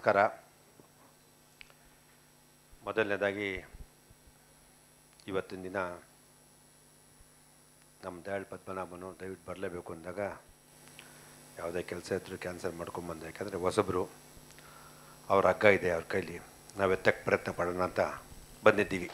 ನಮಸ್ಕಾರ ಮೊದಲನೇದಾಗಿ ಇವತ್ತಿನ ದಿನ ನಮ್ಮ ದಯಾಳ್ ಪದ್ಮನಾಭನು ದಯವಿಟ್ಟು ಬರಲೇಬೇಕು ಅಂದಾಗ ಯಾವುದೇ ಕೆಲಸ ಇದ್ದರೂ ಕ್ಯಾನ್ಸಲ್ ಮಾಡ್ಕೊಂಬಂದೆ ಯಾಕಂದರೆ ಹೊಸಬ್ರು ಅವ್ರ ಹಗ್ಗ ಇದೆ ಅವ್ರ ಕೈಲಿ ನಾವು ಎತ್ತಕ್ಕೆ ಪ್ರಯತ್ನ ಪಡೋಣ ಅಂತ ಬಂದಿದ್ದೀವಿ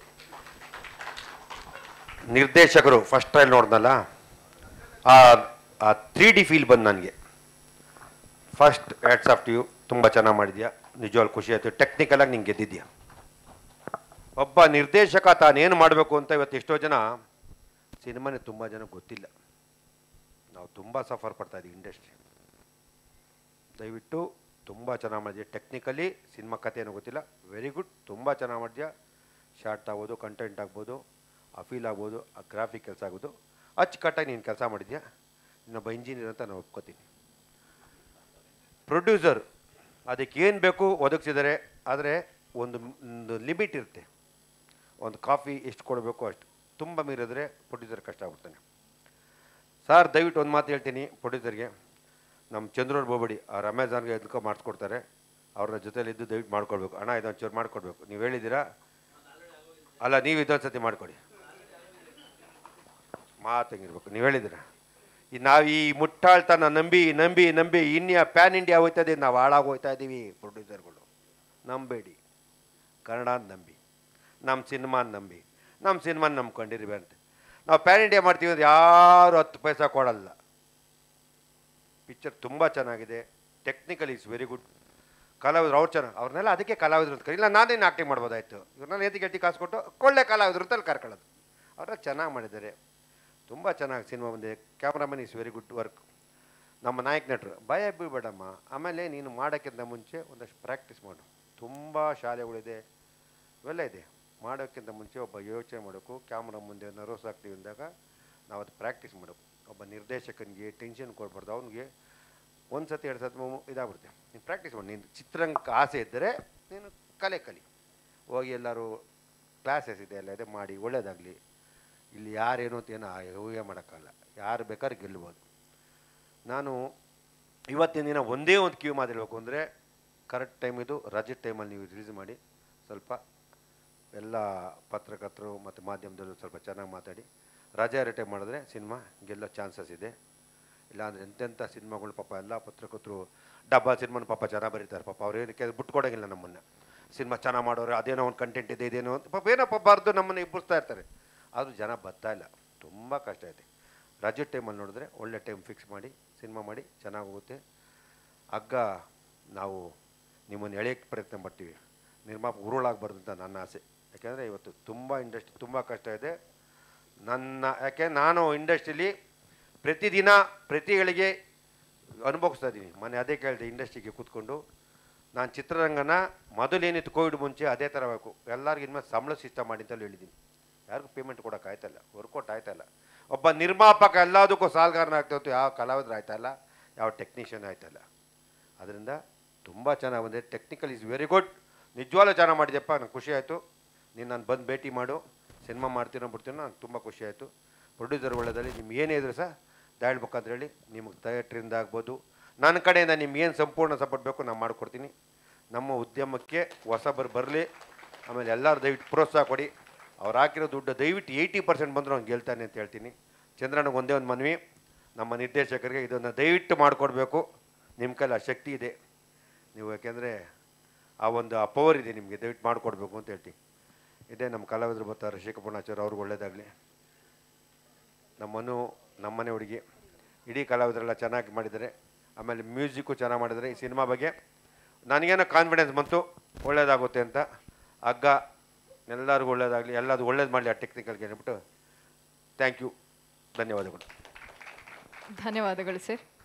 ನಿರ್ದೇಶಕರು ಫಸ್ಟ್ ಟ್ರೈಲ್ ನೋಡ್ದಲ್ಲ ಆ ಆ ತ್ರೀ ಡಿ ಫೀಲ್ ಬಂದು ನನಗೆ ಫಸ್ಟ್ ಹ್ಯಾಟ್ಸ್ ಆಫ್ ಯು ತುಂಬ ಚೆನ್ನಾಗಿ ಮಾಡಿದ್ಯಾ ನಿಜವಾಗ್ಲು ಖುಷಿ ಆಯಿತು ಟೆಕ್ನಿಕಲಾಗಿ ನಿಂಗೆ ಗೆದ್ದಿದ್ಯಾ ಒಬ್ಬ ನಿರ್ದೇಶಕ ತಾನೇನು ಮಾಡಬೇಕು ಅಂತ ಇವತ್ತು ಎಷ್ಟೋ ಜನ ಸಿನಿಮಾನೇ ತುಂಬ ಜನ ಗೊತ್ತಿಲ್ಲ ನಾವು ತುಂಬ ಸಫರ್ ಪಡ್ತಾ ಇದ್ದೀವಿ ಇಂಡಸ್ಟ್ರಿ ದಯವಿಟ್ಟು ತುಂಬ ಚೆನ್ನಾಗಿ ಮಾಡಿದ್ಯಾ ಟೆಕ್ನಿಕಲಿ ಸಿನಿಮಾ ಕಥೆ ಏನೋ ಗೊತ್ತಿಲ್ಲ ವೆರಿ ಗುಡ್ ತುಂಬ ಚೆನ್ನಾಗಿ ಮಾಡಿದ್ಯಾ ಶಾರ್ಟ್ ಆಗ್ಬೋದು ಕಂಟೆಂಟ್ ಆಗ್ಬೋದು ಆ ಫೀಲ್ ಆಗ್ಬೋದು ಆ ಗ್ರಾಫಿಕ್ ಕೆಲಸ ಆಗ್ಬೋದು ಅಚ್ಚುಕಟ್ಟಾಗಿ ನೀನು ಕೆಲಸ ಮಾಡಿದ್ಯಾ ಇನ್ನೊಬ್ಬ ಇಂಜಿನಿಯರ್ ಅಂತ ನಾನು ಒಪ್ಕೋತೀನಿ ಪ್ರೊಡ್ಯೂಸರ್ ಅದಕ್ಕೆ ಏನು ಬೇಕು ಒದಗಿಸಿದರೆ ಆದರೆ ಒಂದು ಒಂದು ಲಿಮಿಟ್ ಇರುತ್ತೆ ಒಂದು ಕಾಫಿ ಎಷ್ಟು ಕೊಡಬೇಕು ಅಷ್ಟು ತುಂಬ ಮೀರಿದ್ರೆ ಪ್ರೊಡ್ಯೂಸರ್ ಕಷ್ಟ ಆಗ್ಬಿಡ್ತಾನೆ ಸರ್ ದಯವಿಟ್ಟು ಒಂದು ಮಾತು ಹೇಳ್ತೀನಿ ಪ್ರೊಡ್ಯೂಸರ್ಗೆ ನಮ್ಮ ಚಂದ್ರೂರ್ ಬೋಬಡಿ ಅವ್ರು ಅಮೆಝಾನ್ಗೆ ಎದ್ಕೊ ಮಾಡಿಸ್ಕೊಡ್ತಾರೆ ಅವ್ರ ಜೊತೆಲಿದ್ದು ದಯವಿಟ್ಟು ಮಾಡ್ಕೊಡ್ಬೇಕು ಹಣ ಇದೊಂಚೂರು ಮಾಡಿಕೊಡ್ಬೇಕು ನೀವು ಹೇಳಿದ್ದೀರಾ ಅಲ್ಲ ನೀವು ಇದೊಂದು ಸತಿ ಮಾಡಿಕೊಡಿ ಮಾತಂಗಿರ್ಬೇಕು ನೀವು ಹೇಳಿದ್ದೀರಾ ಈ ನಾವು ಈ ಮುಟ್ಟಾಳ್ತನ ನಂಬಿ ನಂಬಿ ನಂಬಿ ಇನ್ಯ ಪ್ಯಾನ್ ಇಂಡಿಯಾ ಹೋಗ್ತಾ ಇದೀವಿ ನಾವು ಹಾಳಾಗಿ ಹೋಗ್ತಾ ಇದ್ದೀವಿ ಪ್ರೊಡ್ಯೂಸರ್ಗಳು ನಂಬೇಡಿ ಕನ್ನಡ ನಂಬಿ ನಮ್ಮ ಸಿನಿಮಾನ ನಂಬಿ ನಮ್ಮ ಸಿನಿಮಾನ ನಂಬ್ಕೊಂಡಿರ್ವಿ ಅಂತ ನಾವು ಪ್ಯಾನ್ ಇಂಡಿಯಾ ಮಾಡ್ತೀವಿ ಅಂದ್ರೆ ಯಾರು ಹತ್ತು ಪೈಸಾ ಕೊಡಲ್ಲ ಪಿಕ್ಚರ್ ತುಂಬ ಚೆನ್ನಾಗಿದೆ ಟೆಕ್ನಿಕಲ್ ಈಸ್ ವೆರಿ ಗುಡ್ ಕಲಾವಿದ್ರು ಅವ್ರು ಚೆನ್ನಾಗಿ ಅವ್ರನ್ನೆಲ್ಲ ಅದಕ್ಕೆ ಕಲಾವಿದ್ರು ಅಂತ ಕರೀ ಇಲ್ಲ ನಾನೇನು ಆಕ್ಟಿಂಗ್ ಮಾಡ್ಬೋದಾಯ್ತು ಇವ್ರನ್ನ ಎತ್ತಿ ಗಟ್ಟಿ ಕಾಸು ಕೊಟ್ಟು ಕೊಳ್ಳೆ ಕಲಾವಿದ್ರು ಅಂತಲ್ಲಿ ಕರ್ಕೊಳ್ಳೋದು ಅವ್ರನ್ನ ಚೆನ್ನಾಗಿ ಮಾಡಿದ್ದಾರೆ ತುಂಬ ಚೆನ್ನಾಗಿ ಸಿನಿಮಾ ಬಂದಿದೆ cameraman is very good work ನಮ್ಮ ನಾಯಕ ನಟರು ಭಯ ಬೀಳ್ಬೇಡಮ್ಮ ಆಮೇಲೆ ನೀನು ಮಾಡೋಕ್ಕಿಂತ ಮುಂಚೆ ಒಂದಷ್ಟು ಪ್ರಾಕ್ಟೀಸ್ ಮಾಡು ತುಂಬ ಶಾಲೆಗಳಿದೆ ಇವೆಲ್ಲ ಇದೆ ಮಾಡೋಕ್ಕಿಂತ ಮುಂಚೆ ಒಬ್ಬ ಯೋಚನೆ ಮಾಡಬೇಕು ಕ್ಯಾಮ್ರಾ ಮುಂದೆ ನರ್ವಸ್ ಆಗ್ತೀವಿ ಅಂದಾಗ ನಾವು ಅದು ಪ್ರಾಕ್ಟೀಸ್ ಮಾಡಬೇಕು ಒಬ್ಬ ನಿರ್ದೇಶಕನಿಗೆ ಟೆನ್ಷನ್ ಕೊಡ್ಬಾರ್ದು ಅವನಿಗೆ ಒಂದು ಸತಿ ಎರಡು ಸತಿ ಮು- ಇದಾಗ್ಬಿಡುತ್ತೆ ನೀನು ಪ್ರಾಕ್ಟೀಸ್ ಮಾಡಿ ನೀನು ಚಿತ್ರಂಗಕ್ಕೆ ಆಸೆ ಇದ್ದರೆ ನೀನು ಕಲೆ ಕಲಿ ಹೋಗಿ ಎಲ್ಲರೂ ಕ್ಲಾಸಸ್ ಇದೆ ಎಲ್ಲ ಇದೆ ಮಾಡಿ ಒಳ್ಳೇದಾಗಲಿ ಇಲ್ಲಿ ಯಾರೇನು ಅಂತ ಏನೋ ಊಹೆ ಮಾಡೋಕ್ಕಲ್ಲ ಯಾರು ಬೇಕಾದ್ರೆ ಗೆಲ್ಬೋದು ನಾನು ಇವತ್ತಿನ ದಿನ ಒಂದೇ ಒಂದು ಕ್ಯೂ ಮಾತಾಡಬೇಕು ಅಂದರೆ ಕರೆಕ್ಟ್ ಟೈಮ್ ಇದು ರಜೆ ಟೈಮಲ್ಲಿ ನೀವು ರಿಲೀಸ್ ಮಾಡಿ ಸ್ವಲ್ಪ ಎಲ್ಲ ಪತ್ರಕರ್ತರು ಮತ್ತು ಮಾಧ್ಯಮದಲ್ಲೂ ಸ್ವಲ್ಪ ಚೆನ್ನಾಗಿ ಮಾತಾಡಿ ರಜೆ ರಟೆ ಮಾಡಿದ್ರೆ ಸಿನಿಮಾ ಗೆಲ್ಲೋ ಚಾನ್ಸಸ್ ಇದೆ ಇಲ್ಲಾಂದ್ರೆ ಎಂತೆಂಥ ಸಿನಿಮಾಗಳು ಪಾಪ ಎಲ್ಲ ಪತ್ರಕರ್ತರು ಡಬ್ಬಾ ಸಿನಿಮಾನ ಪಾಪ ಚೆನ್ನಾಗಿ ಬರೀತಾರೆ ಪಾಪ ಅವ್ರು ಏನಕ್ಕೆ ಬಿಟ್ಟು ಕೊಡೋಂಗಿಲ್ಲ ನಮ್ಮನ್ನು ಸಿನಿಮಾ ಚೆನ್ನಾಗಿ ಮಾಡೋರು ಅದೇನೋ ಒಂದು ಕಂಟೆಂಟ್ ಇದೆ ಇದೇನೋ ಅಂತ ಪಾಪ ಏನೋ ಪಾಪ ಬರ್ದು ನಮ್ಮನ್ನು ಇಬ್ಬರಿಸ್ತಾ ಇರ್ತಾರೆ ಆದರೂ ಜನ ಬರ್ತಾ ಇಲ್ಲ ತುಂಬ ಕಷ್ಟ ಇದೆ ರಜೆ ಟೈಮಲ್ಲಿ ನೋಡಿದ್ರೆ ಒಳ್ಳೆ ಟೈಮ್ ಫಿಕ್ಸ್ ಮಾಡಿ ಸಿನಿಮಾ ಮಾಡಿ ಚೆನ್ನಾಗಿ ಹೋಗುತ್ತೆ ಹಗ್ಗ ನಾವು ನಿಮ್ಮನ್ನು ಎಳೆಯೋಕ್ಕೆ ಪ್ರಯತ್ನ ಪಡ್ತೀವಿ ನಿರ್ಮಾಪ ಉರುಳಾಗಬಾರ್ದು ಅಂತ ನನ್ನ ಆಸೆ ಯಾಕೆಂದರೆ ಇವತ್ತು ತುಂಬ ಇಂಡಸ್ಟ್ರಿ ತುಂಬ ಕಷ್ಟ ಇದೆ ನನ್ನ ಯಾಕೆ ನಾನು ಇಂಡಸ್ಟ್ರೀಲಿ ಪ್ರತಿದಿನ ಪ್ರತಿಗಳಿಗೆ ಅನುಭವಿಸ್ತಾ ಇದ್ದೀನಿ ಮೊನ್ನೆ ಅದೇ ಕೇಳಿದೆ ಇಂಡಸ್ಟ್ರಿಗೆ ಕೂತ್ಕೊಂಡು ನಾನು ಚಿತ್ರರಂಗನ ಮೊದಲೇನಿತ್ತು ಕೋವಿಡ್ ಮುಂಚೆ ಅದೇ ಥರ ಬೇಕು ಎಲ್ಲರಿಗೂ ಇನ್ಮೇಲೆ ಸಂಬಳ ಸಿಸ್ಟಮ್ ಮಾಡಿ ಅಂತಲೂ ಹೇಳಿದ್ದೀನಿ ಯಾರಿಗೂ ಪೇಮೆಂಟ್ ಕೊಡೋಕೆ ಆಯ್ತಲ್ಲ ವರ್ಕೌಟ್ ಆಯ್ತಲ್ಲ ಒಬ್ಬ ನಿರ್ಮಾಪಕ ಎಲ್ಲದಕ್ಕೂ ಸಾಲ್ಗಾರನ ಆಗ್ತಾ ಯಾವ ಕಲಾವಿದ್ರು ಆಯ್ತಲ್ಲ ಯಾವ ಟೆಕ್ನಿಷಿಯನ್ ಆಯ್ತಲ್ಲ ಅದರಿಂದ ತುಂಬ ಚೆನ್ನಾಗಿ ಬಂದಿದೆ ಟೆಕ್ನಿಕಲ್ ಈಸ್ ವೆರಿ ಗುಡ್ ನಿಜವಾಗ್ಲೂ ಚೆನ್ನಾಗಿ ಮಾಡಿದ್ಯಪ್ಪ ನಂಗೆ ಖುಷಿ ಆಯಿತು ನೀನು ನಾನು ಬಂದು ಭೇಟಿ ಮಾಡು ಸಿನಿಮಾ ಮಾಡ್ತೀನೋ ಬಿಡ್ತೀನೋ ನಂಗೆ ತುಂಬ ಖುಷಿ ಆಯಿತು ಪ್ರೊಡ್ಯೂಸರ್ ಒಳ್ಳೆದಲ್ಲಿ ನಿಮ್ಗೆ ಏನೇ ಇದ್ರು ಸಹ ದಯಳ್ಬೇಕಂತ ಹೇಳಿ ನಿಮಗೆ ಥಿಯೇಟ್ರಿಂದ ಆಗ್ಬೋದು ನನ್ನ ಕಡೆಯಿಂದ ನಿಮ್ಗೆ ಏನು ಸಂಪೂರ್ಣ ಸಪೋರ್ಟ್ ಬೇಕು ನಾನು ಮಾಡಿಕೊಡ್ತೀನಿ ನಮ್ಮ ಉದ್ಯಮಕ್ಕೆ ಹೊಸಬರು ಬರಲಿ ಆಮೇಲೆ ಎಲ್ಲರೂ ದಯವಿಟ್ಟು ಪ್ರೋತ್ಸಾಹ ಕೊಡಿ ಅವ್ರು ಹಾಕಿರೋ ದುಡ್ಡು ದಯವಿಟ್ಟು ಏಯ್ಟಿ ಪರ್ಸೆಂಟ್ ಬಂದರೂ ಅವ್ನು ಗೆಲ್ತಾನೆ ಅಂತ ಹೇಳ್ತೀನಿ ಚಂದ್ರನಿಗೆ ಒಂದೇ ಒಂದು ಮನವಿ ನಮ್ಮ ನಿರ್ದೇಶಕರಿಗೆ ಇದನ್ನು ದಯವಿಟ್ಟು ಮಾಡಿಕೊಡ್ಬೇಕು ನಿಮ್ಮ ಕೈಲಿ ಆ ಶಕ್ತಿ ಇದೆ ನೀವು ಯಾಕೆಂದರೆ ಆ ಒಂದು ಆ ಪವರ್ ಇದೆ ನಿಮಗೆ ದಯವಿಟ್ಟು ಮಾಡಿಕೊಡ್ಬೇಕು ಅಂತ ಹೇಳ್ತೀನಿ ಇದೇ ನಮ್ಮ ಕಲಾವಿದರು ಬರ್ತಾರೆ ಶೇಖಪೂರ್ಣಾಚಾರ್ಯ ಅವ್ರಿಗೆ ಒಳ್ಳೇದಾಗಲಿ ನಮ್ಮನು ನಮ್ಮನೆ ಹುಡುಗಿ ಇಡೀ ಕಲಾವಿದರೆಲ್ಲ ಚೆನ್ನಾಗಿ ಮಾಡಿದ್ದಾರೆ ಆಮೇಲೆ ಮ್ಯೂಸಿಕ್ಕು ಚೆನ್ನಾಗಿ ಮಾಡಿದ್ದಾರೆ ಈ ಸಿನಿಮಾ ಬಗ್ಗೆ ನನಗೇನೋ ಕಾನ್ಫಿಡೆನ್ಸ್ ಬಂತು ಒಳ್ಳೇದಾಗುತ್ತೆ ಅಂತ ಹಗ್ಗ ಎಲ್ಲರಿಗೂ ಒಳ್ಳೇದಾಗಲಿ ಎಲ್ಲದು ಒಳ್ಳೇದು ಮಾಡಲಿ ಆ ಟೆಕ್ನಿಕಲ್ಗೆ ಅಂದ್ಬಿಟ್ಟು ಥ್ಯಾಂಕ್ ಯು ಧನ್ಯವಾದಗಳು ಧನ್ಯವಾದಗಳು ಸರ್